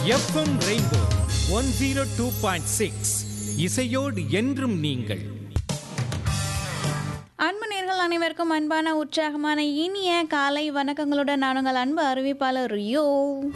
FM rainbow one zero two point six இசையோடு என்றும் நீங்கள் அன்பு நேர்கள் அனைவருக்கும் அன்பான உற்சாகமான இனிய காலை வணக்கங்களுடன் நான் உங்கள் அன்பு அறிவிப்பாளர் ரியோ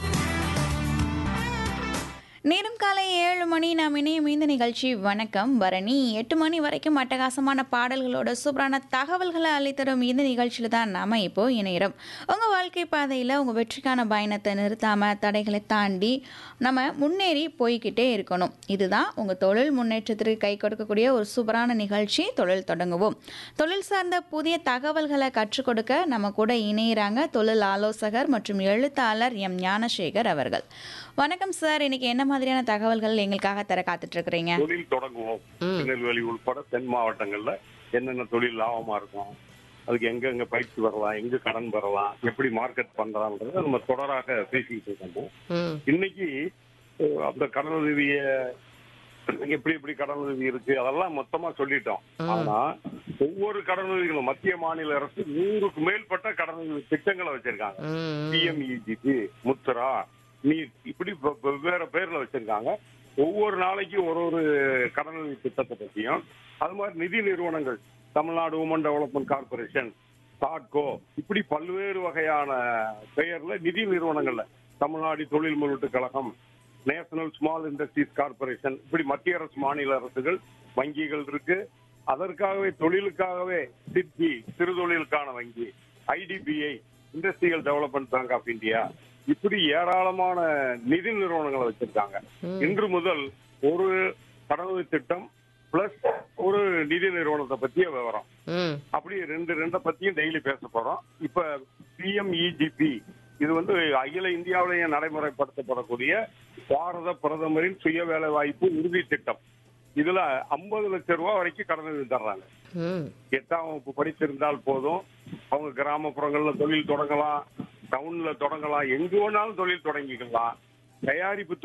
நேரம் காலை ஏழு மணி நாம் இணையும் இந்த நிகழ்ச்சி வணக்கம் பரணி எட்டு மணி வரைக்கும் அட்டகாசமான பாடல்களோட சூப்பரான தகவல்களை அளித்தரும் இந்த நிகழ்ச்சியில் தான் நாம் இப்போ இணைகிறோம் உங்கள் வாழ்க்கை பாதையில் உங்கள் வெற்றிக்கான பயணத்தை நிறுத்தாமல் தடைகளை தாண்டி நம்ம முன்னேறி போய்கிட்டே இருக்கணும் இதுதான் உங்கள் தொழில் முன்னேற்றத்திற்கு கை கொடுக்கக்கூடிய ஒரு சூப்பரான நிகழ்ச்சி தொழில் தொடங்குவோம் தொழில் சார்ந்த புதிய தகவல்களை கற்றுக் கொடுக்க நம்ம கூட இணையிறாங்க தொழில் ஆலோசகர் மற்றும் எழுத்தாளர் எம் ஞானசேகர் அவர்கள் வணக்கம் சார் இன்னைக்கு என்ன மாதிரியான தகவல்கள் எங்களுக்காக தர காத்துட்டு இருக்கிறீங்க தொழில் தொடங்குவோம் திருநெல்வேலி உள்பட தென் மாவட்டங்கள்ல என்னென்ன தொழில் லாபமா இருக்கும் அதுக்கு எங்க எங்க பயிற்சி வரலாம் எங்க கடன் பெறலாம் எப்படி மார்க்கெட் பண்றான்றத நம்ம தொடராக பேசிக்கிட்டு இருக்கோம் ம் இன்னைக்கு அஹ், அந்த கடன் உதவிய எப்படி எப்படி கடன் உதவி இருக்கு அதெல்லாம் மொத்தமா சொல்லிட்டோம் ஆனா ஒவ்வொரு கடன் உதவிகளும் மத்திய மாநில அரசு நூறுக்கு மேற்பட்ட கடன் உதவி திட்டங்களை வச்சிருக்காங்க ம் பிஎம்இஜிபி முத்ரா நீட் இப்படி வெ- வெவ்வேறு பேர்ல வச்சிருக்காங்க ஒவ்வொரு நாளைக்கும் ஒரு ஒரு கடனுதவி திட்டத்தை பத்தியும் அது மாதிரி நிதி நிறுவனங்கள் தமிழ்நாடு உமன் டெவலப்மெண்ட் கார்பரேஷன் தாட்கோ இப்படி பல்வேறு வகையான பெயர்ல நிதி நிறுவனங்கள்ல தமிழ்நாடு தொழில் முதலீட்டு கழகம் நேஷனல் ஸ்மால் இண்டஸ்ட்ரீஸ் கார்பரேஷன் இப்படி மத்திய அரசு மாநில அரசுகள் வங்கிகள் இருக்கு அதற்காகவே தொழிலுக்காகவே சிட்பி சிறு தொழிலுக்கான வங்கி IDBI industrial development bank of India இப்படி ஏராளமான நிதி நிறுவனங்களை வச்சிருக்காங்க இன்று முதல் ஒரு கடனுதவி திட்டம் பிளஸ் ஒரு நிதி நிறுவனத்தை பத்திய விவரம் ம் அப்படி ரெண்டு ரெண்டை பத்தியும் டெய்லி பேச போறோம் இப்ப பிஎம்இஜிபி இது வந்து அகில இந்தியாவிலேயே நடைமுறைப்படுத்தப்படக்கூடிய பாரத பிரதமரின் சுய வேலை வாய்ப்பு உறுதி திட்டம் இதுல ஐம்பது லட்சம் ரூபாய் வரைக்கும் கடனுதவி தர்றாங்க ம் எட்டாம் வகுப்பு படித்திருந்தால் போதும் அவங்க கிராமப்புறங்கள்ல தொழில் தொடங்கலாம் டவுன்ல தொடங்கலாம் எங்க வேணாலும் தொழில் தொடங்கிக்கலாம் தயாரிப்பு